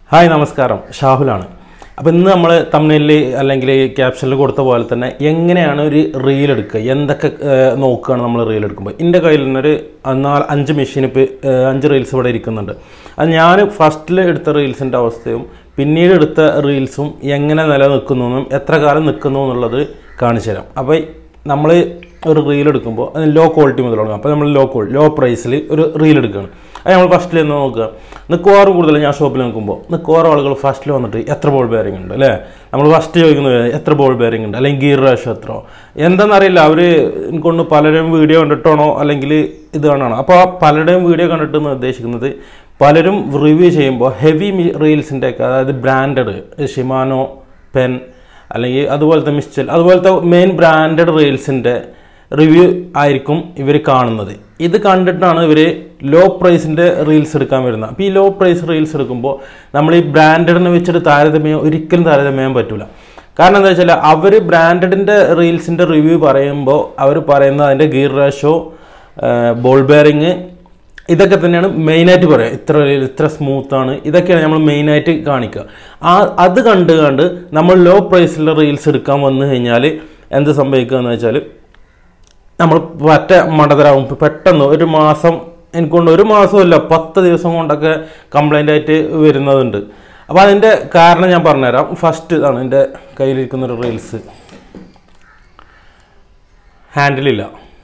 hi നമസ്കാരം ഷാഹുലാണ് അപ്പോൾ ഇന്ന് നമ്മൾ തമിഴിൽ അല്ലെങ്കിൽ ക്യാപ്ഷനിൽ കൊടുത്ത പോലെ തന്നെ എങ്ങനെയാണ് ഒരു റീൽ എടുക്കുക എന്തൊക്കെ ഏഹ്, നോക്കുകയാണ് നമ്മൾ റീൽ എടുക്കുമ്പോൾ എൻ്റെ കയ്യിൽ നിന്നൊരു നാല് അഞ്ച് മെഷീൻ ഇപ്പോൾ അഞ്ച് റീൽസ് ഇവിടെ ഇരിക്കുന്നുണ്ട് അത് ഞാൻ ഫസ്റ്റിൽ എടുത്ത റീൽസിൻ്റെ അവസ്ഥയും പിന്നീട് എടുത്ത റീൽസും എങ്ങനെ നിലനിൽക്കുന്നു എന്നും എത്ര കാലം നിൽക്കുന്നു എന്നുള്ളത് കാണിച്ചു തരാം അപ്പോൾ നമ്മൾ ഒരു റീൽ എടുക്കുമ്പോൾ അത് ലോ ക്വാളിറ്റി മുതൽ തുടങ്ങും അപ്പോൾ നമ്മൾ ലോ ക്വാളിറ്റി ലോ പ്രൈസിൽ ഒരു റീൽ എടുക്കുകയാണ് അത് നമ്മൾ ഫസ്റ്റിൽ നിന്ന് നോക്കുക മിക്കവാറും കൂടുതൽ ഞാൻ ഷോപ്പിൽ നിൽക്കുമ്പോൾ മിക്കവാറും ആളുകൾ ഫസ്റ്റിൽ വന്നിട്ട് എത്ര ബോൾ ബെയറിംഗ് ഉണ്ട് അല്ലേ നമ്മൾ ഫസ്റ്റ് ചോദിക്കുന്നത് എത്ര ബോൾ ബെയറിംഗ് ഉണ്ട് അല്ലെങ്കിൽ ഗിയർ റേഷോ എത്ര എന്താണെന്നറിയില്ല അവർ കൊണ്ട് പലരും വീഡിയോ കണ്ടിട്ടാണോ അല്ലെങ്കിൽ ഇത് കാണാണോ അപ്പോൾ ആ പലരുടെയും വീഡിയോ കണ്ടിട്ടെന്ന് ഉദ്ദേശിക്കുന്നത് പലരും റിവ്യൂ ചെയ്യുമ്പോൾ ഹെവി റീൽസിൻ്റെ ഒക്കെ അതായത് ബ്രാൻഡഡ് ഷിമാനോ പെൻ അല്ലെങ്കിൽ അതുപോലത്തെ മിസ്റ്റൽ അതുപോലത്തെ മെയിൻ ബ്രാൻഡഡ് റീൽസിൻ്റെ റിവ്യൂ ആയിരിക്കും ഇവർ കാണുന്നത് ഇത് കണ്ടിട്ടാണ് ഇവർ ലോ പ്രൈസിൻ്റെ റീൽസ് എടുക്കാൻ വരുന്നത് അപ്പോൾ ഈ ലോ പ്രൈസ് റീൽസ് എടുക്കുമ്പോൾ നമ്മൾ ഈ ബ്രാൻഡഡിനെ വെച്ചിട്ട് താരതമ്യം ഒരിക്കലും താരതമ്യം ചെയ്യാൻ പറ്റില്ല കാരണം എന്താ വെച്ചാൽ അവർ ബ്രാൻഡഡിൻ്റെ റീൽസിൻ്റെ റിവ്യൂ പറയുമ്പോൾ അവർ പറയുന്നത് അതിൻ്റെ ഗിയർ റേഷോ ബോൾ ബെയറിങ് ഇതൊക്കെ തന്നെയാണ് മെയിനായിട്ട് പറയുക ഇത്ര ഇത്ര സ്മൂത്താണ് ഇതൊക്കെയാണ് നമ്മൾ മെയിനായിട്ട് കാണിക്കുക ആ അത് കണ്ട് കണ്ട് നമ്മൾ ലോ പ്രൈസിലുള്ള റീൽസ് എടുക്കാൻ വന്നു കഴിഞ്ഞാൽ എന്ത് സംഭവിക്കുക എന്ന് വെച്ചാൽ നമ്മൾ പറ്റ മടതരാകും പെട്ടെന്ന് ഒരു മാസം എനിക്കൊണ്ട് ഒരു മാസമല്ല പത്ത് ദിവസം കൊണ്ടൊക്കെ കംപ്ലൈൻ്റ് ആയിട്ട് വരുന്നതുണ്ട് അപ്പോൾ അതിൻ്റെ കാരണം ഞാൻ പറഞ്ഞുതരാം ഫസ്റ്റ് ഇതാണ് എൻ്റെ കയ്യിലിരിക്കുന്ന ഒരു റീൽസ് ഹാൻഡിലില്ല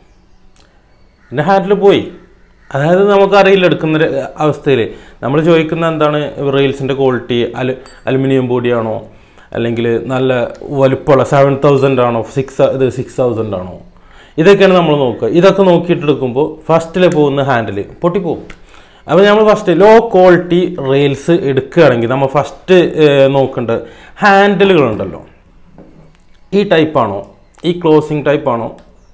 എൻ്റെ ഹാൻഡിൽ പോയി അതായത് നമുക്കറിയില്ല എടുക്കുന്ന ഒരു അവസ്ഥയിൽ നമ്മൾ ചോദിക്കുന്ന എന്താണ് റീൽസിൻ്റെ ക്വാളിറ്റി അലു അലുമിനിയം ബോഡിയാണോ അല്ലെങ്കിൽ നല്ല വലുപ്പമുള്ള സെവൻ തൗസൻഡ് ആണോ സിക്സ് ഇത് സിക്സ് തൗസൻഡ് ആണോ ഇതൊക്കെയാണ് നമ്മൾ നോക്കുക ഇതൊക്കെ നോക്കിയിട്ട് എടുക്കുമ്പോൾ ഫസ്റ്റിൽ പോകുന്ന ഹാൻഡിൽ പൊട്ടിപ്പോകും അപ്പോൾ നമ്മൾ ഫസ്റ്റ് ലോ ക്വാളിറ്റി റീൽസ് എടുക്കുകയാണെങ്കിൽ നമ്മൾ ഫസ്റ്റ് നോക്കേണ്ടത് ഹാൻഡിലുകളുണ്ടല്ലോ ഈ ടൈപ്പാണോ ഈ ക്ലോസിങ് ടൈപ്പാണോ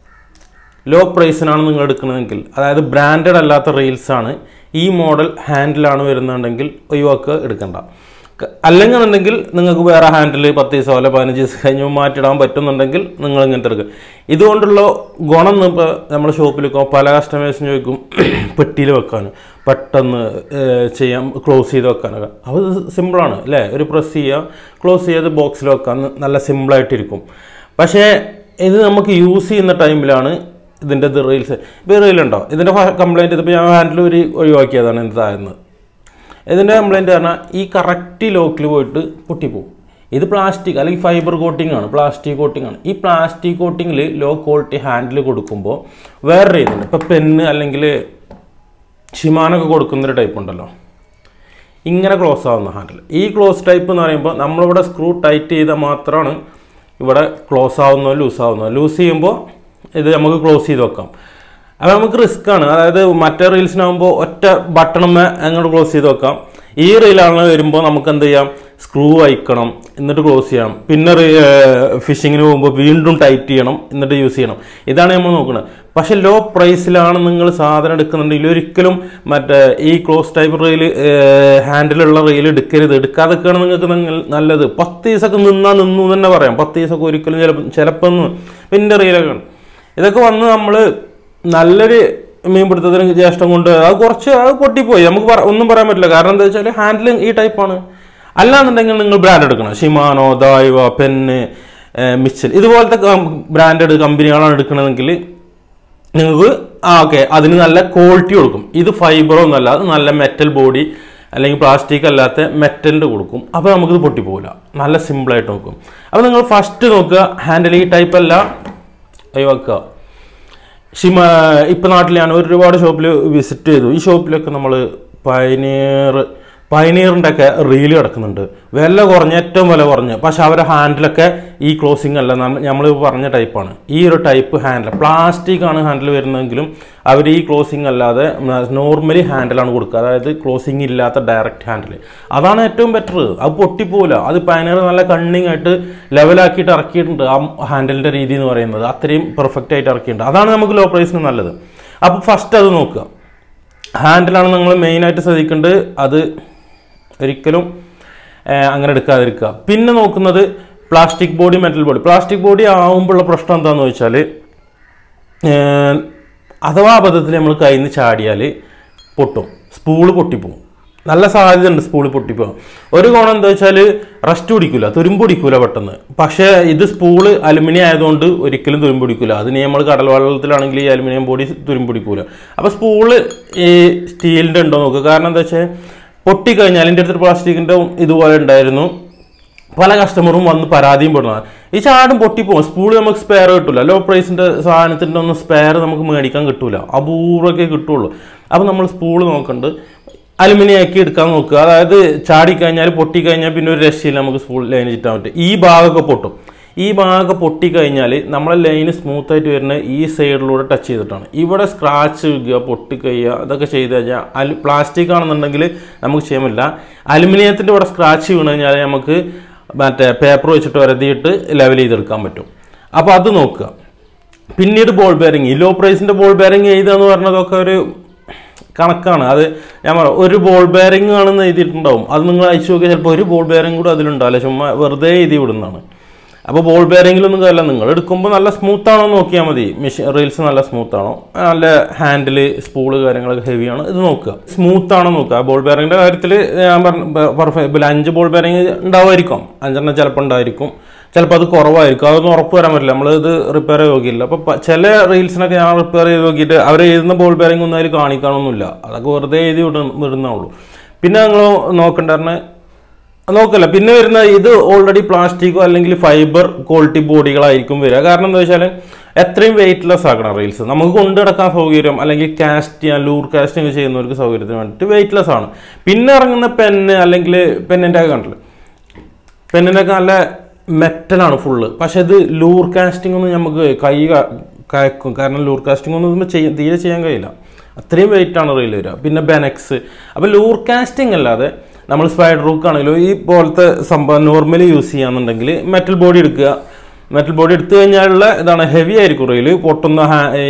ലോ പ്രൈസിനാണ് നിങ്ങൾ എടുക്കുന്നതെങ്കിൽ അതായത് ബ്രാൻഡഡ് അല്ലാത്ത റീൽസ് ആണ് ഈ മോഡൽ ഹാൻഡിലാണ് വരുന്നുണ്ടെങ്കിൽ ഒഴിവാക്കുക എടുക്കണ്ട ക- അല്ലെന്നുണ്ടെങ്കിൽ നിങ്ങൾക്ക് വേറെ ഹാൻഡിൽ പത്ത് ദിവസം അല്ല പതിനഞ്ച് ദിവസം കഴിഞ്ഞ് മാറ്റിടാൻ പറ്റുന്നുണ്ടെങ്കിൽ നിങ്ങൾ ഇങ്ങനത്തെ എടുക്കുക ഇതുകൊണ്ടുള്ള ഗുണം ഇപ്പോൾ നമ്മുടെ ഷോപ്പിൽ പല കസ്റ്റമേഴ്സിന് ചോദിക്കും പെട്ടിയിൽ വെക്കാൻ പെട്ടെന്ന് ഏഹ്, ചെയ്യാം ക്ലോസ് ചെയ്ത് വെക്കാനൊക്കെ അത് സിമ്പിളാണ് അല്ലേ ഒരു പ്രസ് ചെയ്യുക ക്ലോസ് ചെയ്ത് ബോക്സിൽ വെക്കാൻ നല്ല സിമ്പിളായിട്ടിരിക്കും പക്ഷേ ഇത് നമുക്ക് യൂസ് ചെയ്യുന്ന ടൈമിലാണ് ഇതിൻ്റെ ഇത് റീൽസ് ഇപ്പോൾ റീലുണ്ടോ ഇതിൻ്റെ കംപ്ലൈൻറ്റ് ഇതിപ്പോൾ ഞാൻ ഹാൻഡിൽ ഒരു ഒഴിവാക്കിയതാണ് എന്തായെന്ന് ഇതിൻ്റെ കംപ്ലൈൻറ്റ് പറഞ്ഞാൽ ഈ കറക്റ്റ് ലോക്കിൽ പോയിട്ട് പൊട്ടിപ്പോവും ഇത് പ്ലാസ്റ്റിക് അല്ലെങ്കിൽ ഫൈബർ കോട്ടിംഗ് ആണ് പ്ലാസ്റ്റിക് കോട്ടിംഗ് ആണ് ഈ പ്ലാസ്റ്റിക് കോട്ടിങ്ങിൽ ലോ ക്വാളിറ്റി ഹാൻഡിൽ കൊടുക്കുമ്പോൾ വേറെ രീതിയിൽ ഇപ്പോൾ പെന്ന് അല്ലെങ്കിൽ ഷിമാനൊക്കെ കൊടുക്കുന്നൊരു ടൈപ്പ് ഉണ്ടല്ലോ ഇങ്ങനെ ക്ലോസ് ആവുന്ന ഹാൻഡിൽ ഈ ക്ലോസ് ടൈപ്പ് എന്ന് പറയുമ്പോൾ നമ്മളിവിടെ സ്ക്രൂ ടൈറ്റ് ചെയ്താൽ മാത്രമാണ് ഇവിടെ ക്ലോസ് ആവുന്നോ ലൂസ് ആവുന്നോ ലൂസ് ചെയ്യുമ്പോൾ ഇത് നമുക്ക് ക്ലോസ് ചെയ്ത് വെക്കാം അപ്പോൾ നമുക്ക് റിസ്ക് ആണ് അതായത് മറ്റേ റീൽസിനാകുമ്പോൾ ഒറ്റ ബട്ടണുമ്മേ അങ്ങോട്ട് ക്ലോസ് ചെയ്ത് വെക്കാം ഈ റീലാണ് വരുമ്പോൾ നമുക്ക് എന്ത് ചെയ്യാം സ്ക്രൂ അയക്കണം എന്നിട്ട് ക്ലോസ് ചെയ്യണം പിന്നെ ഫിഷിങ്ങിന് പോകുമ്പോൾ വീണ്ടും ടൈറ്റ് ചെയ്യണം എന്നിട്ട് യൂസ് ചെയ്യണം ഇതാണ് നമ്മൾ നോക്കുന്നത് പക്ഷെ ലോ പ്രൈസിലാണ് നിങ്ങൾ സാധനം എടുക്കുന്നുണ്ടെങ്കിൽ ഒരിക്കലും മറ്റേ ഈ ക്ലോസ് ടൈപ്പ് റീൽ ഹാൻഡിലുള്ള റീൽ എടുക്കരുത് എടുക്കാതൊക്കെയാണ് നിങ്ങൾക്ക് നിങ്ങൾ നല്ലത് പത്ത് ദിവസമൊക്കെ നിന്നാൽ നിന്നു എന്ന് തന്നെ പറയാം പത്ത് ദിവസമൊക്കെ ഒരിക്കലും ചിലപ്പോൾ ചിലപ്പോൾ പിന്നെ റീലൊക്കെ ആണ് ഇതൊക്കെ വന്ന് നമ്മൾ നല്ലൊരു മീൻപിടുത്തത്തിന് ജ്യേഷ്ഠം കൊണ്ട് അത് കുറച്ച് അത് പൊട്ടിപ്പോയി നമുക്ക് പറ- ഒന്നും പറയാൻ പറ്റില്ല കാരണം എന്താ വെച്ചാൽ ഹാൻഡിൽ ഈ ടൈപ്പാണ് അല്ലാന്നുണ്ടെങ്കിൽ നിങ്ങൾ ബ്രാൻഡ് എടുക്കണം ഷിമാനോ ദായ്വ പെന്ന് മിച്ചൽ ഇതുപോലത്തെ ബ്രാൻഡഡ് കമ്പനികളാണ് എടുക്കണമെങ്കിൽ നിങ്ങൾക്ക് ആ ഓക്കെ അതിന് നല്ല ക്വാളിറ്റി കൊടുക്കും ഇത് ഫൈബറോ ഒന്നല്ല അത് നല്ല മെറ്റൽ ബോഡി അല്ലെങ്കിൽ പ്ലാസ്റ്റിക് അല്ലാത്ത മെറ്റലിൻ്റെ കൊടുക്കും അപ്പോൾ നമുക്കിത് പൊട്ടിപ്പോകില്ല നല്ല സിമ്പിളായിട്ട് നോക്കും അപ്പോൾ നിങ്ങൾ ഫസ്റ്റ് നോക്കുക ഹാൻഡിൽ ഈ ടൈപ്പ് അല്ല ഒഴിവാക്കുക ഷിമ ഇപ്പം നാട്ടിൽ ഞാൻ ഒരുപാട് ഷോപ്പിൽ വിസിറ്റ് ചെയ്തു ഈ ഷോപ്പിലൊക്കെ നമ്മൾ പൈനിയർ പൈനിയറിൻ്റെ ഒക്കെ റീല് കിടക്കുന്നുണ്ട് വില കുറഞ്ഞ ഏറ്റവും വില കുറഞ്ഞ് പക്ഷെ അവരുടെ ഹാൻഡിലൊക്കെ ഈ ക്ലോസിങ് അല്ല നമ്മൾ പറഞ്ഞ ടൈപ്പാണ് ഈ ഒരു ടൈപ്പ് ഹാൻഡിൽ പ്ലാസ്റ്റിക് ആണ് ഹാൻഡിൽ വരുന്നതെങ്കിലും അവർ ഈ ക്ലോസിങ് അല്ലാതെ നോർമലി ഹാൻഡിലാണ് കൊടുക്കുക അതായത് ക്ലോസിങ് ഇല്ലാത്ത ഡയറക്റ്റ് ഹാൻഡിൽ അതാണ് ഏറ്റവും ബെറ്റർ അത് പൊട്ടിപ്പോവില്ല അത് പൈനർ നല്ല കണ്ണിങ് ആയിട്ട് ലെവലാക്കിയിട്ട് ഇറക്കിയിട്ടുണ്ട് ആ ഹാൻഡിലിൻ്റെ രീതി എന്ന് പറയുന്നത് അത്രയും പെർഫെക്റ്റ് ആയിട്ട് ഇറക്കിയിട്ടുണ്ട് അതാണ് നമുക്ക് ലോ പ്രൈസിന് നല്ലത് അപ്പോൾ ഫസ്റ്റ് അത് നോക്കുക ഹാൻഡിലാണ് നിങ്ങൾ മെയിനായിട്ട് ശ്രദ്ധിക്കേണ്ടത് അത് ഒരിക്കലും ഏഹ്, അങ്ങനെ എടുക്കാതിരിക്കുക പിന്നെ നോക്കുന്നത് plastic body metal body plastic body ആവുമ്പോഴുള്ള പ്രശ്നം എന്താണെന്ന് വെച്ചാൽ ഏഹ്, അഥവാ അബദ്ധത്തിൽ നമ്മൾ കയ്യിൽ നിന്ന് ചാടിയാൽ പൊട്ടും സ്പൂള് പൊട്ടിപ്പോവും നല്ല സാധ്യത ഉണ്ട് സ്പൂള് പൊട്ടിപ്പോകാൻ ഒരു ഗുണം എന്താ വെച്ചാൽ റസ്റ്റ് പിടിക്കൂല തുരുമ്പ് പിടിക്കൂല പെട്ടെന്ന് പക്ഷേ ഇത് സ്പൂള് അലുമിനിയം ആയതുകൊണ്ട് ഒരിക്കലും തുരുമ്പ് പിടിക്കൂല അതിന് നമ്മൾ കടൽ വെള്ളത്തിലാണെങ്കിൽ ഈ അലുമിനിയം ബോഡി തുരുമ്പ് പിടിക്കൂല അപ്പോൾ സ്പൂള് ഈ സ്റ്റീലിൻ്റെ ഉണ്ടോ നോക്കുക കാരണം എന്താ വെച്ചാൽ പൊട്ടിക്കഴിഞ്ഞാൽ എൻ്റെ അടുത്ത് പ്ലാസ്റ്റിക്കിൻ്റെ ഇതുപോലെ ഉണ്ടായിരുന്നു പല കസ്റ്റമറും വന്ന് പരാതിയും പെടുന്നതാണ് ഈ ചാടും പൊട്ടിപ്പോകും സ്പൂള് നമുക്ക് സ്പെയർ കിട്ടില്ല ലോ പ്രൈസിൻ്റെ സാധനത്തിൻ്റെ ഒന്നും സ്പെയർ നമുക്ക് മേടിക്കാൻ കിട്ടൂല അപൂർവമൊക്കെ കിട്ടുള്ളൂ അപ്പോൾ നമ്മൾ സ്പൂള് നോക്കണ്ട് അലുമിനിയം ആക്കി എടുക്കാൻ നോക്കുക അതായത് ചാടിക്കഴിഞ്ഞാൽ പൊട്ടിക്കഴിഞ്ഞാൽ പിന്നെ ഒരു രക്ഷയില്ല നമുക്ക് സ്പൂൾ ലൈൻ ചുറ്റാൻ പറ്റും ഈ ഭാഗമൊക്കെ പൊട്ടും ഈ ഭാഗമൊക്കെ പൊട്ടിക്കഴിഞ്ഞാൽ നമ്മളെ ലൈന് സ്മൂത്ത് ആയിട്ട് വരുന്ന ഈ സൈഡിലൂടെ ടച്ച് ചെയ്തിട്ടാണ് ഇവിടെ സ്ക്രാച്ച് വീഴുക പൊട്ടിക്കഴിയുക ഇതൊക്കെ ചെയ്ത് കഴിഞ്ഞാൽ അലു പ്ലാസ്റ്റിക് ആണെന്നുണ്ടെങ്കിൽ നമുക്ക് ചെയ്യാൻ പറ്റില്ല അലുമിനിയത്തിൻ്റെ ഇവിടെ സ്ക്രാച്ച് വീണ് കഴിഞ്ഞാൽ നമുക്ക് മറ്റേ പേപ്പർ വെച്ചിട്ട് വരതിയിട്ട് ലെവൽ ചെയ്തെടുക്കാൻ പറ്റും അപ്പോൾ അത് നോക്കുക പിന്നീട് ബോൾ ബെയറിങ് ഈ ലോ പ്രൈസിൻ്റെ ബോൾ ബെയറിങ് എഴുതുക പറഞ്ഞതൊക്കെ ഒരു കണക്കാണ് അത് ഞാൻ പറയാം ഒരു ബോൾ ബെയറിംഗ് ആണെന്ന് എഴുതിയിട്ടുണ്ടാവും അത് നിങ്ങൾ അയച്ചു നോക്കിയാൽ ചിലപ്പോൾ ഒരു ബോൾ ബെയറിംഗ് കൂടെ അതിലുണ്ടാവില്ല ചുമ്മാ വെറുതെ എഴുതി വിടുന്നതാണ് അപ്പോൾ ബോൾ ബെയറിങ്ങിലൊന്നും കാര്യമില്ല നിങ്ങൾ എടുക്കുമ്പോൾ നല്ല സ്മൂത്ത് ആണോ എന്ന് നോക്കിയാൽ മതി മെഷീൻ റീൽസ് നല്ല സ്മൂത്ത് ആണോ നല്ല ഹാൻഡിൽ സ്പൂള് കാര്യങ്ങളൊക്കെ ഹെവി ആണോ ഇത് നോക്കുക സ്മൂത്ത് ആണോ നോക്കുക ബോൾ ബെയറിങ്ങിൻ്റെ കാര്യത്തിൽ ഞാൻ പറഞ്ഞ പെർഫെക്റ്റ് അഞ്ച് ബോൾ ബെയറിങ് ഉണ്ടാവുമായിരിക്കും അഞ്ചെണ്ണം ചിലപ്പോൾ ഉണ്ടായിരിക്കും ചിലപ്പോൾ അത് കുറവായിരിക്കും അതൊന്നും ഉറപ്പ് വരാൻ പറ്റില്ല നമ്മൾ ഇത് റിപ്പയർ ചെയ്ത് നോക്കിയില്ല അപ്പോൾ ചില റീൽസിനൊക്കെ ഞാൻ റിപ്പയർ ചെയ്ത് നോക്കിയിട്ട് അവർ എഴുതുന്ന ബോൾ ബെയറിംഗ് ഒന്നും അതിൽ കാണിക്കാനൊന്നുമില്ല അതൊക്കെ വെറുതെ എഴുതി വിട വിടുന്നുള്ളൂ പിന്നെ നിങ്ങൾ നോക്കണ്ടായിരുന്ന നോക്കല്ല പിന്നെ വരുന്ന ഇത് ഓൾറെഡി പ്ലാസ്റ്റിക്കോ അല്ലെങ്കിൽ ഫൈബർ ക്വാളിറ്റി ബോഡികളായിരിക്കും വരിക കാരണം എന്താ വെച്ചാൽ എത്രയും വെയിറ്റ്ലെസ് ആക്കണം റീൽസ് നമുക്ക് കൊണ്ടു നടക്കാൻ സൗകര്യം അല്ലെങ്കിൽ കാസ്റ്റ് ചെയ്യാൻ ലൂർ കാസ്റ്റിംഗ് ചെയ്യുന്നവർക്ക് സൗകര്യത്തിന് വേണ്ടിയിട്ട് വെയിറ്റ്ലെസ് ആണ് പിന്നെ ഇറങ്ങുന്ന പെന്ന് അല്ലെങ്കിൽ പെന്നിൻ്റെ ഒക്കെ കണ്ടില്ല പെന്നിനൊക്കെ നല്ല മെറ്റലാണ് ഫുള്ള് പക്ഷെ ഇത് ലൂർ കാസ്റ്റിംഗ് ഒന്നും നമുക്ക് കൈ ക- കയക്കും കാരണം ലൂർ കാസ്റ്റിംഗ് ഒന്നും ഇതുമ്മേ ചെയ്യാൻ തീരെ ചെയ്യാൻ കഴിയില്ല അത്രയും വെയിറ്റ് ആണ് റീൽ വരിക പിന്നെ ബെനക്സ് അപ്പോൾ ലൂർ കാസ്റ്റിംഗ് അല്ലാതെ നമ്മൾ സ്പൈഡർ റൂക്ക് ആണെങ്കിലും ഈ പോലത്തെ സംഭവം നോർമലി യൂസ് ചെയ്യാന്നുണ്ടെങ്കിൽ മെറ്റൽ ബോഡി എടുക്കുക മെറ്റൽ ബോഡി എടുത്തു കഴിഞ്ഞാലുള്ള ഇതാണ് ഹെവി ആയിരിക്കും റീൽ പൊട്ടുന്ന ഹാ- ഈ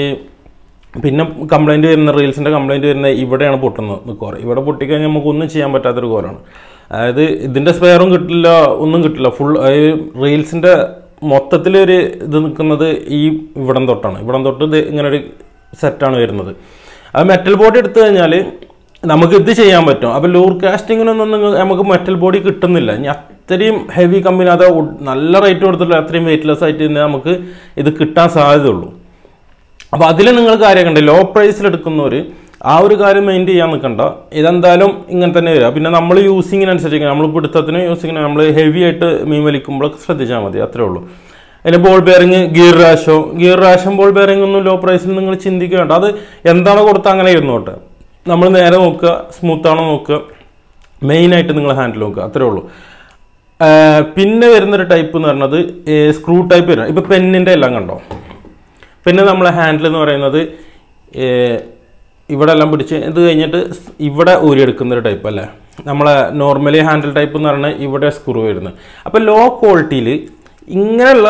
പിന്നെ കംപ്ലൈൻറ്റ് വരുന്ന റീൽസിൻ്റെ കംപ്ലൈൻറ്റ് വരുന്ന ഇവിടെയാണ് പൊട്ടുന്നത് കോര ഇവിടെ പൊട്ടിക്കഴിഞ്ഞാൽ നമുക്ക് ഒന്നും ചെയ്യാൻ പറ്റാത്തൊരു കോരാണ് അതായത് ഇതിൻ്റെ സ്പെയറും കിട്ടില്ല ഒന്നും കിട്ടില്ല ഫുൾ റീൽസിൻ്റെ മൊത്തത്തിലൊരു ഇത് നിൽക്കുന്നത് ഈ ഇവിടം തൊട്ടാണ് ഇവിടം തൊട്ട് ഇത് ഇങ്ങനെ ഒരു സെറ്റാണ് വരുന്നത് അത് മെറ്റൽ ബോഡി എടുത്തു കഴിഞ്ഞാൽ നമുക്ക് ഇത് ചെയ്യാൻ പറ്റും അപ്പോൾ ലൂർ കാസ്റ്റിങ്ങിനൊന്നും നിങ്ങൾ നമുക്ക് മെറ്റൽ ബോഡി കിട്ടുന്നില്ല ഇനി അത്രയും ഹെവി കമ്പനി അത് ഉ- നല്ല റേറ്റ് കൊടുത്തില്ല അത്രയും വെയിറ്റ്ലെസ് ആയിട്ട് തന്നെ നമുക്ക് ഇത് കിട്ടാൻ സാധ്യതയുള്ളൂ അപ്പോൾ അതിൽ നിങ്ങൾ കാര്യം കണ്ടേ ലോ പ്രൈസിൽ എടുക്കുന്നവർ ആ ഒരു കാര്യം മെയിൻറ്റെയിൻ ചെയ്യാൻ നിൽക്കണ്ട ഇതെന്തായാലും ഇങ്ങനെ തന്നെ വരിക പിന്നെ നമ്മൾ യൂസിങ്ങിനനുസരിച്ച് നമ്മൾ പിടുത്തത്തിന് യൂസിങ്ങിന് നമ്മൾ ഹെവി ആയിട്ട് മീൻ വലിക്കുമ്പോഴൊക്കെ ശ്രദ്ധിച്ചാൽ മതി അത്രേ ഉള്ളൂ അതിന് ball bearing gear ratio gear റാഷും ബോൾ ബെയറിംഗ് ഒന്നും ലോ പ്രൈസിൽ നിങ്ങൾ ചിന്തിക്കേണ്ട അത് എന്താണോ കൊടുത്താൽ അങ്ങനെ ഇരുന്നോട്ടെ നമ്മൾ നേരെ നോക്കുക സ്മൂത്ത് ആണോ നോക്കുക മെയിനായിട്ട് നിങ്ങൾ ഹാൻഡിൽ നോക്കുക അത്രേ ഉള്ളൂ ആ, പിന്നെ വരുന്നൊരു ടൈപ്പ് എന്ന് പറയുന്നത് സ്ക്രൂ ടൈപ്പ് വരും ഇപ്പോൾ പെന്നിൻ്റെ എല്ലാം കണ്ടോ പിന്നെ നമ്മളെ ഹാൻഡിൽ എന്ന് പറയുന്നത് ഏ, ഇവിടെ എല്ലാം പിടിച്ച് ഇത് കഴിഞ്ഞിട്ട് സ് ഇവിടെ ഊരിയെടുക്കുന്ന ഒരു ടൈപ്പ് അല്ലേ നമ്മളെ നോർമലി ഹാൻഡിൽ ടൈപ്പ് എന്ന് പറഞ്ഞാൽ ഇവിടെ സ്ക്രൂ വരുന്നത് അപ്പോൾ ലോ ക്വാളിറ്റിയിൽ ഇങ്ങനെയുള്ള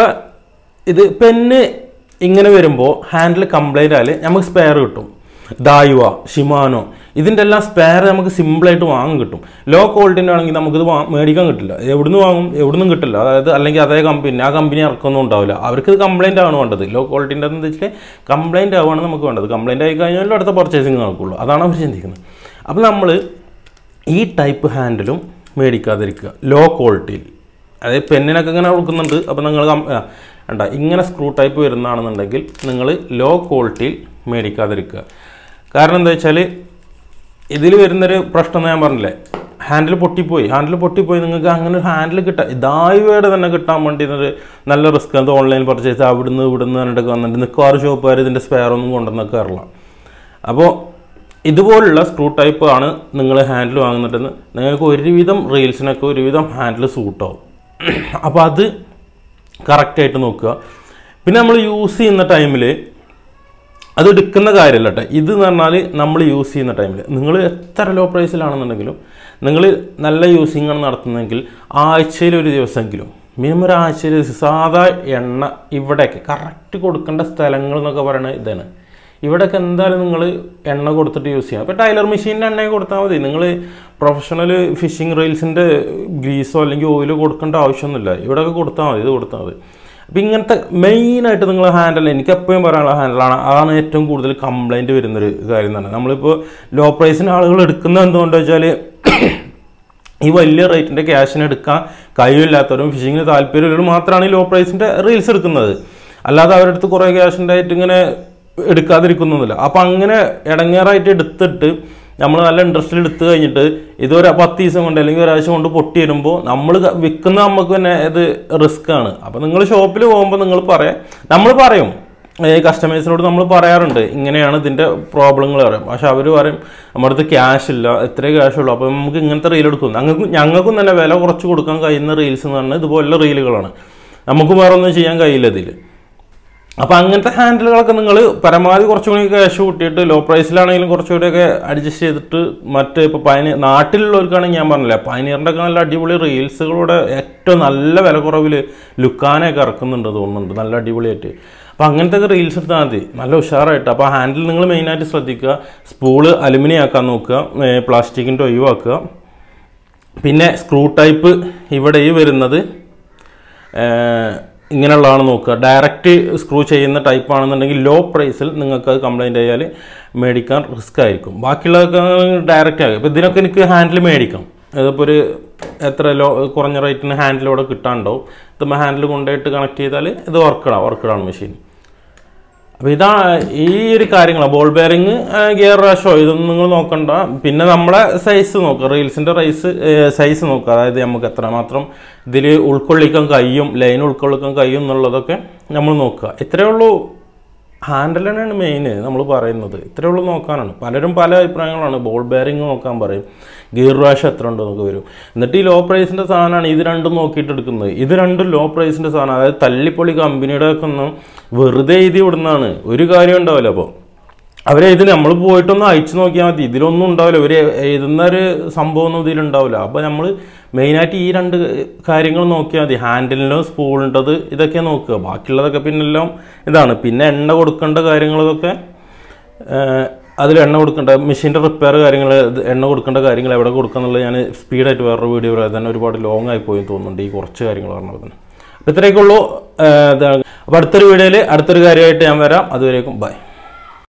ഇത് പെന്ന് ഇങ്ങനെ വരുമ്പോൾ ഹാൻഡിൽ കംപ്ലൈൻ്റ് ആയാൽ നമുക്ക് സ്പെയർ കിട്ടും ദായുവ ഷിമാനോ ഇതിൻ്റെ എല്ലാം സ്പെയർ നമുക്ക് സിമ്പിളായിട്ട് വാങ്ങാൻ കിട്ടും ലോ ക്വാളിറ്റിൻ്റെ ആണെങ്കിൽ നമുക്കിത് വാ മേടിക്കാൻ കിട്ടില്ല എവിടുന്ന് വാങ്ങും എവിടുന്നും കിട്ടില്ല അതായത് അല്ലെങ്കിൽ അതേ കമ്പനി ആ കമ്പനി ഇറക്കൊന്നും ഉണ്ടാവില്ല അവർക്ക് ഇത് കംപ്ലൈൻ്റ് ആണ് വേണ്ടത് ലോ ക്വാളിറ്റിൻ്റെ എന്ന് വെച്ചാൽ കംപ്ലൈൻ്റ് ആവുകയാണ് നമുക്ക് വേണ്ടത് കംപ്ലൈൻ്റ് ആയി കഴിഞ്ഞാലും അടുത്ത പർച്ചേസിങ് നടക്കുള്ളൂ അതാണ് അവർ ചിന്തിക്കുന്നത് അപ്പോൾ നമ്മൾ ഈ ടൈപ്പ് ഹാൻഡിലും മേടിക്കാതിരിക്കുക ലോ ക്വാളിറ്റിയിൽ അതായത് പെന്നിനൊക്കെ ഇങ്ങനെ കൊടുക്കുന്നുണ്ട് അപ്പോൾ നിങ്ങൾ വേണ്ട ഇങ്ങനെ സ്ക്രൂ ടൈപ്പ് വരുന്നതാണെന്നുണ്ടെങ്കിൽ നിങ്ങൾ ലോ ക്വാളിറ്റിയിൽ മേടിക്കാതിരിക്കുക കാരണം എന്താ വെച്ചാൽ ഇതിൽ വരുന്നൊരു പ്രശ്നം ഞാൻ പറഞ്ഞില്ലേ ഹാൻഡിൽ പൊട്ടിപ്പോയി ഹാൻഡിൽ പൊട്ടിപ്പോയി നിങ്ങൾക്ക് അങ്ങനെ ഒരു ഹാൻഡിൽ കിട്ടാൻ ഇതായിവേടെ തന്നെ കിട്ടാൻ വേണ്ടി ഒരു നല്ല റിസ്ക് അത് ഓൺലൈൻ പർച്ചേസ് അവിടുന്ന് ഇവിടുന്ന് പറഞ്ഞിട്ടൊക്കെ വന്നിട്ട് മിക്കവാറും ഷോപ്പുകാർ ഇതിൻ്റെ സ്പെയർ ഒന്നും കൊണ്ടുവന്നൊക്കെ കയറില്ല അപ്പോൾ ഇതുപോലുള്ള സ്ക്രൂ ടൈപ്പ് ആണ് നിങ്ങൾ ഹാൻഡിൽ വാങ്ങുന്നിട്ടെന്ന് നിങ്ങൾക്ക് ഒരുവിധം റീൽസിനൊക്കെ ഒരുവിധം ഹാൻഡിൽ സൂട്ടാവും അപ്പോൾ അത് കറക്റ്റായിട്ട് നോക്കുക പിന്നെ നമ്മൾ യൂസ് ചെയ്യുന്ന ടൈമിൽ അത് എടുക്കുന്ന കാര്യമല്ല കേട്ടോ ഇത് എന്ന് പറഞ്ഞാൽ നമ്മൾ യൂസ് ചെയ്യുന്ന ടൈമിൽ നിങ്ങൾ എത്ര ലോ പ്രൈസിലാണെന്നുണ്ടെങ്കിലും നിങ്ങൾ നല്ല യൂസിങ് ആണ് നടത്തുന്നതെങ്കിൽ ആഴ്ചയിൽ ഒരു ദിവസമെങ്കിലും മിനിമം ഒരു ആഴ്ചയിൽ ഒരു ദിവസം സാധാ എണ്ണ ഇവിടെയൊക്കെ കറക്റ്റ് കൊടുക്കേണ്ട സ്ഥലങ്ങൾ എന്നൊക്കെ പറയുന്നത് ഇതാണ് ഇവിടെയൊക്കെ എന്തായാലും നിങ്ങൾ എണ്ണ കൊടുത്തിട്ട് യൂസ് ചെയ്യാം അപ്പോൾ ടൈലർ മെഷീനിൻ്റെ എണ്ണ കൊടുത്താൽ മതി നിങ്ങൾ പ്രൊഫഷണൽ ഫിഷിംഗ് റീൽസിൻ്റെ ഗ്രീസോ അല്ലെങ്കിൽ ഓയിലോ കൊടുക്കേണ്ട ആവശ്യമൊന്നുമില്ല ഇവിടെയൊക്കെ കൊടുത്താൽ മതി ഇത് കൊടുത്താൽ മതി അപ്പോൾ ഇങ്ങനത്തെ മെയിനായിട്ട് നിങ്ങൾ ഹാൻഡിൽ എനിക്ക് എപ്പോഴും പറയാനുള്ള ഹാൻഡിലാണ് അതാണ് ഏറ്റവും കൂടുതൽ കംപ്ലൈൻറ്റ് വരുന്നൊരു കാര്യം തന്നെ നമ്മളിപ്പോൾ ലോ പ്രൈസിന് ആളുകൾ എടുക്കുന്നത് എന്തുകൊണ്ടെന്ന് വെച്ചാൽ ഈ വലിയ റേറ്റിൻ്റെ ക്യാഷിന് എടുക്കാൻ കഴിവില്ലാത്തവരും ഫിഷിങ്ങിന് താല്പര്യമുള്ളവരും മാത്രമാണ് ഈ ലോ പ്രൈസിൻ്റെ റീൽസ് എടുക്കുന്നത് അല്ലാതെ അവരുടെ അടുത്ത് കുറേ ക്യാഷിൻ്റെ ആയിട്ട് ഇങ്ങനെ എടുക്കാതിരിക്കുന്നൊന്നുമില്ല അപ്പം അങ്ങനെ ഇടങ്ങേറായിട്ട് എടുത്തിട്ട് നമ്മൾ നല്ല ഇൻട്രസ്റ്റിൽ എടുത്തു കഴിഞ്ഞിട്ട് ഇതൊരു പത്ത് ദിവസം കൊണ്ട് അല്ലെങ്കിൽ ഒരാഴ്ച കൊണ്ട് പൊട്ടി വരുമ്പോൾ നമ്മൾ വിൽക്കുന്ന നമുക്ക് തന്നെ ഇത് റിസ്ക് ആണ് അപ്പം നിങ്ങൾ ഷോപ്പിൽ പോകുമ്പോൾ നിങ്ങൾ പറയാം നമ്മൾ പറയും ഈ കസ്റ്റമേഴ്സിനോട് നമ്മൾ പറയാറുണ്ട് ഇങ്ങനെയാണ് ഇതിൻ്റെ പ്രോബ്ലങ്ങൾ പറയും പക്ഷെ അവർ പറയും നമ്മുടെ അടുത്ത് ക്യാഷ് ഇല്ല എത്രയേ ക്യാഷ് ഉള്ളൂ അപ്പോൾ നമുക്ക് ഇങ്ങനത്തെ റീൽ എടുക്കും ഞങ്ങൾക്ക് ഞങ്ങൾക്കും തന്നെ വില കുറച്ച് കൊടുക്കാൻ കഴിയുന്ന റീൽസ് എന്ന് പറഞ്ഞാൽ ഇതുപോലുള്ള റീലുകളാണ് നമുക്ക് വേറെ ഒന്നും ചെയ്യാൻ കഴിയില്ല ഇതിൽ അപ്പോൾ അങ്ങനത്തെ ഹാൻഡിലുകളൊക്കെ നിങ്ങൾ പരമാവധി കുറച്ചുകൂടി ക്യാഷ് കൂട്ടിയിട്ട് ലോ പ്രൈസിലാണെങ്കിലും കുറച്ചുകൂടിയൊക്കെ അഡ്ജസ്റ്റ് ചെയ്തിട്ട് മറ്റ് ഇപ്പോൾ പയനി നാട്ടിലുള്ളവർക്കാണെങ്കിൽ ഞാൻ പറഞ്ഞില്ല പയനീറിൻ്റെ ഒക്കെ നല്ല അടിപൊളി റീൽസുകളുടെ ഏറ്റവും നല്ല വില കുറവിൽ ലുക്കാനൊക്കെ ഇറക്കുന്നുണ്ട് തോന്നുന്നുണ്ട് നല്ല അടിപൊളിയായിട്ട് അപ്പോൾ അങ്ങനത്തെ ഒക്കെ റീൽസ് എടുത്താൽ മതി നല്ല ഉഷാറായിട്ട് അപ്പോൾ ഹാൻഡിൽ നിങ്ങൾ മെയിനായിട്ട് ശ്രദ്ധിക്കുക സ്പൂള് അലുമിനിയം ആക്കാൻ നോക്കുക പ്ലാസ്റ്റിക്കിൻ്റെ ഒഴിവാക്കുക പിന്നെ സ്ക്രൂ ടൈപ്പ് ഇവിടെ ഈ വരുന്നത് ഏഹ്, ഇങ്ങനെയുള്ളതാണ് നോക്കുക ഡയറക്റ്റ് സ്ക്രൂ ചെയ്യുന്ന ടൈപ്പ് ആണെന്നുണ്ടെങ്കിൽ ലോ പ്രൈസിൽ നിങ്ങൾക്ക് അത് കംപ്ലൈൻറ്റ് ആയാൽ മേടിക്കാൻ റിസ്ക് ആയിരിക്കും ബാക്കിയുള്ളതൊക്കെ ഡയറക്റ്റ് ആകും ഇപ്പോൾ ഇതിനൊക്കെ എനിക്ക് ഹാൻഡിൽ മേടിക്കാം ഇതിപ്പോൾ ഒരു എത്ര ലോ കുറഞ്ഞ റേറ്റിന് ഹാൻഡിൽ ഇവിടെ കിട്ടാനുണ്ടാവും ഇതുമ്പോൾ ഹാൻഡിൽ കൊണ്ടുപോയിട്ട് കണക്ട് ചെയ്താൽ ഇത് വർക്കിടാം വർക്കിടാണ് മെഷീൻ അപ്പോൾ ഇതാ ഈ ഒരു കാര്യങ്ങൾ ബോൾ ബെയറിങ് ഗിയർ റാഷോ ഇതൊന്നും നിങ്ങൾ നോക്കണ്ട പിന്നെ നമ്മളെ സൈസ് നോക്കുക റീൽസിൻ്റെ റൈസ് സൈസ് നോക്കുക അതായത് നമുക്ക് എത്രമാത്രം ഇതിൽ ഉൾക്കൊള്ളിക്കാൻ കഴിയും ലൈൻ ഉൾക്കൊള്ളിക്കാൻ കഴിയും എന്നുള്ളതൊക്കെ നമ്മൾ നോക്കുക ഇത്രയേ ഉള്ളൂ ഹാൻഡിൽ തന്നെയാണ് മെയിൻ നമ്മൾ പറയുന്നത് ഇത്രയേ ഉള്ളൂ നോക്കാനാണ് പലരും പല അഭിപ്രായങ്ങളാണ് ബോൾ ബെയറിങ് നോക്കാൻ പറയും ഗിയർ റാഷ് എത്ര ഉണ്ട് എന്നൊക്കെ വരും എന്നിട്ട് ഈ ലോ പ്രൈസിൻ്റെ സാധനമാണ് ഇത് രണ്ടും നോക്കിയിട്ട് എടുക്കുന്നത് ഇത് രണ്ടും ലോ പ്രൈസിൻ്റെ സാധനം അതായത് തല്ലിപ്പൊളി കമ്പനിയുടെ ഒക്കെ ഒന്നും വെറുതെ എഴുതി വിടുന്നതാണ് ഒരു കാര്യം ഉണ്ടാവില്ല അപ്പോൾ അവരെ ഇത് നമ്മൾ പോയിട്ടൊന്ന് അയച്ചു നോക്കിയാൽ മതി ഇതിലൊന്നും ഉണ്ടാവില്ല ഇവർ എഴുതുന്ന ഒരു സംഭവമൊന്നും ഇതിലുണ്ടാവില്ല അപ്പോൾ നമ്മൾ മെയിനായിട്ട് ഈ രണ്ട് കാര്യങ്ങൾ നോക്കിയാൽ മതി ഹാൻഡിലിനോ സ്പൂളിൻ്റെത് ഇതൊക്കെ നോക്കുക ബാക്കിയുള്ളതൊക്കെ പിന്നെ എല്ലാം ഇതാണ് പിന്നെ എണ്ണ കൊടുക്കേണ്ട കാര്യങ്ങളതൊക്കെ അതിൽ എണ്ണ കൊടുക്കേണ്ട മെഷീൻ്റെ റിപ്പയർ കാര്യങ്ങൾ ഇത് എണ്ണ കൊടുക്കേണ്ട കാര്യങ്ങൾ എവിടെ കൊടുക്കുക എന്നുള്ളത് ഞാൻ സ്പീഡായിട്ട് വേറൊരു വീഡിയോ പറയാം തന്നെ ഒരുപാട് ലോങ് ആയി പോയി തോന്നുന്നുണ്ട് ഈ കുറച്ച് കാര്യങ്ങൾ പറഞ്ഞത് അപ്പോൾ ഇത്രയൊക്കെ ഉള്ളൂ അപ്പോൾ അടുത്തൊരു വീഡിയോയിൽ അടുത്തൊരു കാര്യമായിട്ട് ഞാൻ വരാം അതുവരേക്കും ബൈ